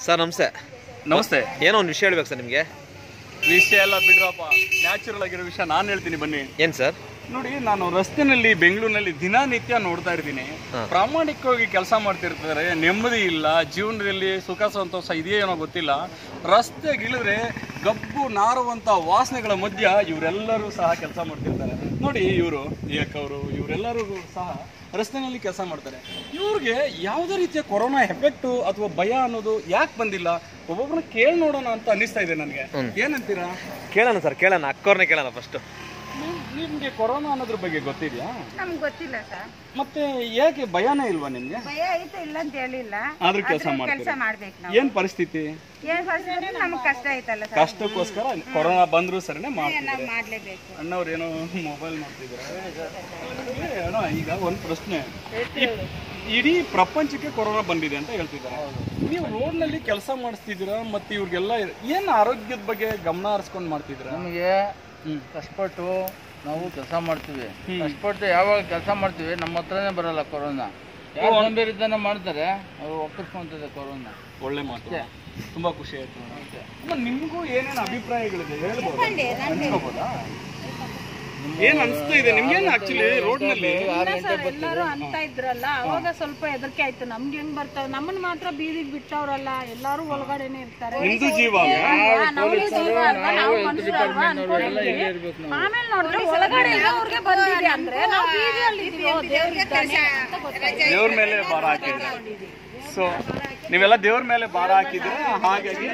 Sir ನಮಸ್ತೆ ನಮಸ್ತೆ ಏನೋ ಒಂದು ವಿಷಯ ಹೇಳ್ಬೇಕು ಸರ್ ನಿಮಗೆ ವಿಷಯ ಎಲ್ಲ ಬಿಡ್ರಪ್ಪ ನ್ಯಾಚುರಲ್ ಆಗಿರೋ ವಿಷಯ ನಾನು ಹೇಳ್ತೀನಿ ಬನ್ನಿ ಏನು ಸರ್ ನೋಡಿ ನಾನು ರಸ್ತೆನಲ್ಲಿ ಬೆಂಗಳೂರಿನಲ್ಲಿ ದಿನನಿತ್ಯ ನೋಡ್ತಾ ಇರ್ತೀನಿ ಹಾ. ಪ್ರಾಮಾಣಿಕವಾಗಿ ಕೆಲಸ ಮಾಡ್ತಿರ್ತಾರೆ ನೆಮ್ಮದಿ ಇಲ್ಲ ಜೀವನದಲ್ಲಿ ಸುಖ ಸಂತೋಷ ಇದೆಯೇನೋ ಗೊತ್ತಿಲ್ಲ ರಸ್ತೆಗಿಳಿದ್ರೆ ಗಬ್ಬು ನಾರುವಂತ ವಾಸನೆಗಳ ಮಧ್ಯ ಇವರೆಲ್ಲರೂ ಸಹ ಕೆಲಸ ಮಾಡ್ತಿರ್ತಾರೆ ನೋಡಿ ಇವರು ಏಕವರು ಇವರೆಲ್ಲರೂ ಸಹ ರಸ್ತೆನಲ್ಲಿ ಕೆಲಸ ಮಾಡ್ತಾರೆ ಇವ್ರಿಗೆ ಯಾವುದೇ ರೀತಿಯ ಕೊರೋನಾ ಎಫೆಕ್ಟು ಅಥವಾ ಭಯ ಅನ್ನೋದು ಯಾಕೆ ಬಂದಿಲ್ಲ ಒಬ್ಬೊಬ್ಬರನ್ನ ಕೇಳಿ ನೋಡೋಣ ಅಂತ ಅನಿಸ್ತಾ ಇದೆ ನನಗೆ ಏನಂತೀರಾ ಕೇಳೋಣ ಸರ್ ಕೇಳೋಣ ಅಕ್ಕವ್ರನ್ನೇ ಕೇಳೋಣ ಫಸ್ಟು ನಿಮ್- ನಿಮ್ಗೆ ಕೊರೋನಾ ಅನ್ನೋದ್ರ ಬಗ್ಗೆ ಗೊತ್ತಿದ್ಯಾ ನಮ್ಗೆ ಗೊತ್ತಿಲ್ಲ ಸರ್ ಮತ್ತೆ ಯಾಕೆ ಭಯನೇ ಇಲ್ವಾ ನಿಮ್ಗೆ ಭಯ ಐತೆ ಇಲ್ಲ ಅಂತ ಹೇಳಿಲ್ಲ ಆದ್ರೂ ಕೆಲಸ ಕೆಲಸ ಮಾಡ್ತೀರಾ ಮಾಡ್ಬೇಕು ನಾವು ಏನ್ ಪರಿಸ್ಥಿತಿ ಏನ್ ಪರಿಸ್ಥಿತಿ ನಮ್ಗೆ ಕಷ್ಟ ಐತಲ್ಲ ಸರ್ ಕಷ್ಟಕ್ಕೋಸ್ಕರ ಕೊರೋನಾ ಬಂದ್ರು ಸರಿನೇ ಮಾಡ್ತೀವಿ ನಾವು ಮಾಡ್ಲೇಬೇಕು ಅಣ್ಣವ್ರು ಏನೋ ಮೊಬೈಲ್ ಮಾಡ್ತಿದ್ದಾರೆ ಏ, ಅಣ್ಣ ಈಗ ಒಂದ್ ಪ್ರಶ್ನೆ ಈ- ಇಡೀ ಪ್ರಪಂಚಕ್ಕೆ ಕೊರೋನಾ ಬಂದಿದೆ ಅಂತ ಹೇಳ್ತಿದ್ದಾರೆ ನೀವು ರೋಡ್ ನಲ್ಲಿ ಕೆಲಸ ಮಾಡಿಸ್ತಿದ್ದೀರಾ ಮತ್ತೆ ಇವ್ರಿಗೆಲ್ಲ ಏನ್ ಆರೋಗ್ಯದ ಬಗ್ಗೆ ಗಮನ ಹರಿಸ್ಕೊಂಡು ಮಾಡ್ತಿದ್ದೀರಾ ನಮಗೆ ಕಷ್ಟಪಟ್ಟು ನಾವು ಕೆಲಸ ಮಾಡ್ತೀವಿ ಕಷ್ಟಪಟ್ಟು ಯಾವಾಗ ಕೆಲಸ ಮಾಡ್ತೀವಿ ನಮ್ಮ ಹತ್ರನೇ ಬರಲ್ಲ ಕೊರೋನಾ ಯಾರು ಗಂಭೀರಿತನ ಮಾಡ್ತಾರೆ ಅವ್ರು ಒಪ್ಪಿಸ್ಕೊಂತದೆ ಕೊರೋನಾ ಒಳ್ಳೆ ಮಾತು ತುಂಬಾ ಖುಷಿ ಆಯ್ತು ಅಮ್ಮ, ನಿಮ್ಗೂ ಏನೇನು ಅಭಿಪ್ರಾಯಗಳಿದೆ ಹೇಳ್ಬೋದಾ ಹಂಚ್ಕೋಬೋದಾ ಏನ್ ಅನ್ಸ್ತಾ ಇದೆ ನಿಮ್ಗೇನು ಆಕ್ಚುಲಿ ರೋಡ್ ನಲ್ಲಿ ಎಲ್ಲರೂ ಅಂತ ಇದ್ರಲ್ಲ ಅವಾಗ ಸ್ವಲ್ಪ ಹೆದರಿಕೆ ಆಯ್ತು ನಮ್ಗೆ ಹೆಂಗ್ ಬರ್ತಾವ ನಮ್ಮನ್ನ ಮಾತ್ರ ಬೀದಿಗೆ ಬಿಟ್ಟವ್ರಲ್ಲ ಎಲ್ಲಾರು ಒಳಗಡೆನೆ ಇರ್ತಾರೆ ನಿಮ್ದು ಜೀವ ಅಲ್ವಾ? ಆ, ನಮ್ಗೂ ಜೀವ ಅಲ್ವಾ, ನಾವು ಮನುಷ್ಯರು ಅಲ್ವಾ ಅನ್ಕೊಂಡಿದ್ವಿ. ಆಮೇಲೆ ನೋಡಿದ್ರೆ ಒಳಗಡೆ ಇರೋರ್ಗೆ ಬಂದಿದೆ ಅಂದ್ರೆ ನಾವು ಬೀದಿಯಲ್ಲಿ ಇದೀವೋ, ದೇವ್ರು ಇದ್ದಾನೆ ಅಂತ ಗೊತ್ತಾಯ್ತು. ದೇವ್ರ ಮೇಲೆ ಭಾರ ಹಾಕಿದ್ರೆ ಸೊ ನೀವೆಲ್ಲ ದೇವ್ರ ಮೇಲೆ ಭಾರ ಹಾಕಿದ್ರೆ ಹಾಗಾಗಿ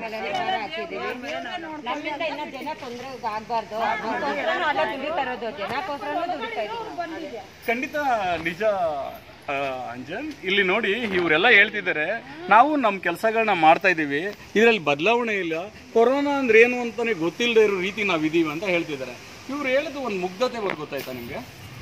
ನಮ್ಮಿಂದ ಇನ್ನ ಜನ ತೊಂದರೆ ಆಗ್ಬಾರ್ದು ಅದಕ್ಕೋಸ್ಕರ ಅಲ್ಲ ದುಡಿತಾ ಇರೋದು ಜನಕ್ಕೋಸ್ಕರನೂ ದುಡಿತಾ ಇದ್ದೀವಿ ಖಂಡಿತ ನಿಜ ಆ, ಅಂಜನ್ ಇಲ್ಲಿ ನೋಡಿ ಇವರೆಲ್ಲ ಹೇಳ್ತಿದ್ದಾರೆ ನಾವು ನಮ್ಮ ಕೆಲಸಗಳನ್ನ ಮಾಡ್ತಾ ಇದ್ದೀವಿ ಇದರಲ್ಲಿ ಬದಲಾವಣೆ ಇಲ್ಲ ಕೊರೋನಾ ಅಂದ್ರೆ ಏನು ಅಂತಾನೆ ಗೊತ್ತಿಲ್ಲದೆ ಇರೋ ರೀತಿ ನಾವು ಇದೀವಿ ಅಂತ ಹೇಳ್ತಿದ್ದಾರೆ ಇವ್ರು ಹೇಳಿದ ಒಂದು ಮುಗ್ಧತೆ ಬಗ್ಗೆ ಗೊತ್ತಾಯ್ತಾ ನಿಮ್ಗೆ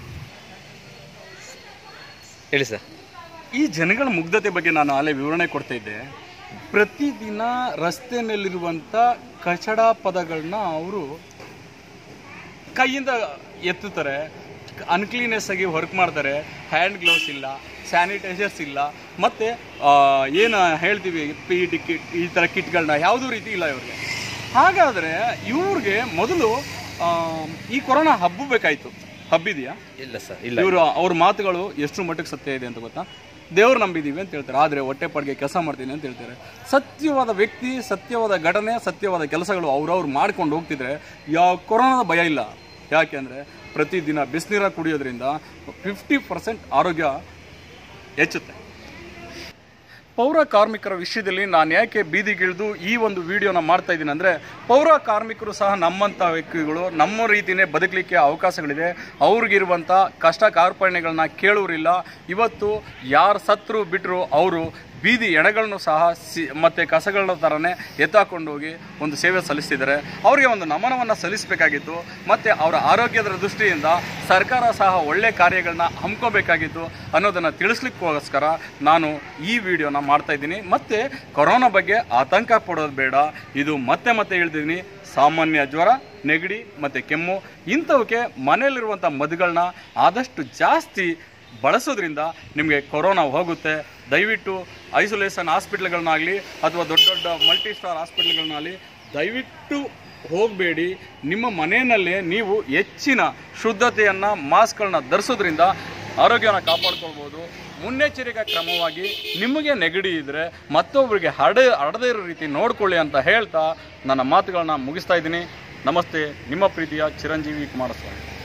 ಹೇಳಿ ಸರ್ ಈ ಜನಗಳ ಮುಗ್ಧತೆ ಬಗ್ಗೆ ನಾನು ಅಲ್ಲೇ ವಿವರಣೆ ಕೊಡ್ತಾ ಇದ್ದೆ ಪ್ರತಿದಿನ ರಸ್ತೆಯಲ್ಲಿರುವಂಥ ಕಚಡ ಪದಗಳನ್ನ ಅವರು ಕೈಯಿಂದ ಎತ್ತುತ್ತಾರೆ ಅನ್ಕ್ಲೀನೆಸ್ ಆಗಿ ವರ್ಕ್ ಮಾಡ್ತಾರೆ ಹ್ಯಾಂಡ್ ಗ್ಲೌಸ್ ಇಲ್ಲ ಸ್ಯಾನಿಟೈಸರ್ಸ್ ಇಲ್ಲ ಮತ್ತು ಏನು ಹೇಳ್ತೀವಿ ಪಿ ಟಿ ಕಿಟ್ ಈ ಥರ ಕಿಟ್ಗಳನ್ನ ಯಾವುದೂ ರೀತಿ ಇಲ್ಲ ಇವ್ರಿಗೆ ಹಾಗಾದರೆ ಇವ್ರಿಗೆ ಮೊದಲು ಆ, ಈ ಕೊರೋನಾ ಹಬ್ಬಬೇಕಾಯ್ತು ಹಬ್ಬಿದೆಯಾ ಇಲ್ಲ ಸರ್ ಇಲ್ಲ ಇವರು ಅವ್ರ ಮಾತುಗಳು ಎಷ್ಟು ಮಟ್ಟಕ್ಕೆ ಸತ್ಯ ಇದೆ ಅಂತ ಗೊತ್ತಾ ದೇವ್ರು ನಂಬಿದೀವಿ ಅಂತ ಹೇಳ್ತಾರೆ ಆದರೆ ಹೊಟ್ಟೆ ಪಾಡಿಗೆ ಕೆಲಸ ಮಾಡ್ತೀನಿ ಅಂತ ಹೇಳ್ತಾರೆ ಸತ್ಯವಾದ ವ್ಯಕ್ತಿ ಸತ್ಯವಾದ ಘಟನೆ ಸತ್ಯವಾದ ಕೆಲಸಗಳು ಅವ್ರವ್ರು ಮಾಡ್ಕೊಂಡು ಹೋಗ್ತಿದ್ರೆ ಯಾವ ಕೊರೋನಾದ ಭಯ ಇಲ್ಲ ಯಾಕೆಂದರೆ ಪ್ರತಿದಿನ ಬಿಸಿನೀರ ಕುಡಿಯೋದ್ರಿಂದ ಫಿಫ್ಟಿ ಪರ್ಸೆಂಟ್ ಆರೋಗ್ಯ ಹೆಚ್ಚುತ್ತೆ ಪೌರ ಕಾರ್ಮಿಕರ ವಿಷಯದಲ್ಲಿ ನಾನು ಯಾಕೆ ಬೀದಿಗಿಳಿದು ಈ ಒಂದು ವಿಡಿಯೋನ ಮಾಡ್ತಾ ಇದ್ದೀನಿ ಅಂದರೆ ಪೌರ ಕಾರ್ಮಿಕರು ಸಹ ನಮ್ಮಂಥ ವ್ಯಕ್ತಿಗಳು ನಮ್ಮ ರೀತಿಯೇ ಬದುಕಲಿಕ್ಕೆ ಅವಕಾಶಗಳಿದೆ ಅವ್ರಿಗಿರುವಂಥ ಕಷ್ಟ ಕಾರ್ಪಣ್ಯಗಳನ್ನ ಕೇಳೋರಿಲ್ಲ ಇವತ್ತು ಯಾರು ಸತ್ರು ಬಿಟ್ಟರು ಅವರು ಬೀದಿ ಎಣೆಗಳನ್ನು ಸಹ ಸಿ ಮತ್ತು ಕಸಗಳ ಥರನೇ ಎತ್ತಾಕೊಂಡು ಹೋಗಿ ಒಂದು ಸೇವೆ ಸಲ್ಲಿಸ್ತಿದ್ದಾರೆ ಅವರಿಗೆ ಒಂದು ನಮನವನ್ನು ಸಲ್ಲಿಸಬೇಕಾಗಿತ್ತು ಮತ್ತು ಅವರ ಆರೋಗ್ಯದ ದೃಷ್ಟಿಯಿಂದ ಸರ್ಕಾರ ಸಹ ಒಳ್ಳೆ ಕಾರ್ಯಗಳನ್ನ ಹಮ್ಕೋಬೇಕಾಗಿತ್ತು ಅನ್ನೋದನ್ನು ತಿಳಿಸ್ಲಿಕ್ಕೋಸ್ಕರ ನಾನು ಈ ವಿಡಿಯೋನ ಮಾಡ್ತಾ ಇದ್ದೀನಿ ಮತ್ತು ಕೊರೋನಾ ಬಗ್ಗೆ ಆತಂಕ ಪಡೋದು ಬೇಡ ಇದು ಮತ್ತೆ ಮತ್ತೆ ಹೇಳ್ತಿದ್ದೀನಿ ಸಾಮಾನ್ಯ ಜ್ವರ ನೆಗಡಿ ಮತ್ತು ಕೆಮ್ಮು ಇಂಥವಕ್ಕೆ ಮನೆಯಲ್ಲಿರುವಂಥ ಮದ್ದುಗಳನ್ನ ಆದಷ್ಟು ಜಾಸ್ತಿ ಬಳಸೋದ್ರಿಂದ ನಿಮಗೆ ಕೊರೋನಾ ಹೋಗುತ್ತೆ ದಯವಿಟ್ಟು ಐಸೋಲೇಷನ್ ಹಾಸ್ಪಿಟ್ಲ್ಗಳನ್ನಾಗಲಿ ಅಥವಾ ದೊಡ್ಡ ದೊಡ್ಡ ಮಲ್ಟಿ ಸ್ಟಾರ್ ಹಾಸ್ಪಿಟ್ಲ್ಗಳನ್ನಾಗಲಿ ದಯವಿಟ್ಟು ಹೋಗಬೇಡಿ ನಿಮ್ಮ ಮನೆಯಲ್ಲೇ ನೀವು ಹೆಚ್ಚಿನ ಶುದ್ಧತೆಯನ್ನು ಮಾಸ್ಕ್ಗಳನ್ನ ಧರಿಸೋದ್ರಿಂದ ಆರೋಗ್ಯನ ಕಾಪಾಡ್ಕೊಳ್ಬೋದು ಮುನ್ನೆಚ್ಚರಿಕಾ ಕ್ರಮವಾಗಿ ನಿಮಗೆ ನೆಗಡಿ ಇದ್ದರೆ ಮತ್ತೊಬ್ಬರಿಗೆ ಹಡ ಹರಡದೇ ಇರೋ ರೀತಿ ನೋಡ್ಕೊಳ್ಳಿ ಅಂತ ಹೇಳ್ತಾ ನನ್ನ ಮಾತುಗಳನ್ನ ಮುಗಿಸ್ತಾ ಇದ್ದೀನಿ ನಮಸ್ತೆ ನಿಮ್ಮ ಪ್ರೀತಿಯ ಚಿರಂಜೀವಿ ಕುಮಾರಸ್ವಾಮಿ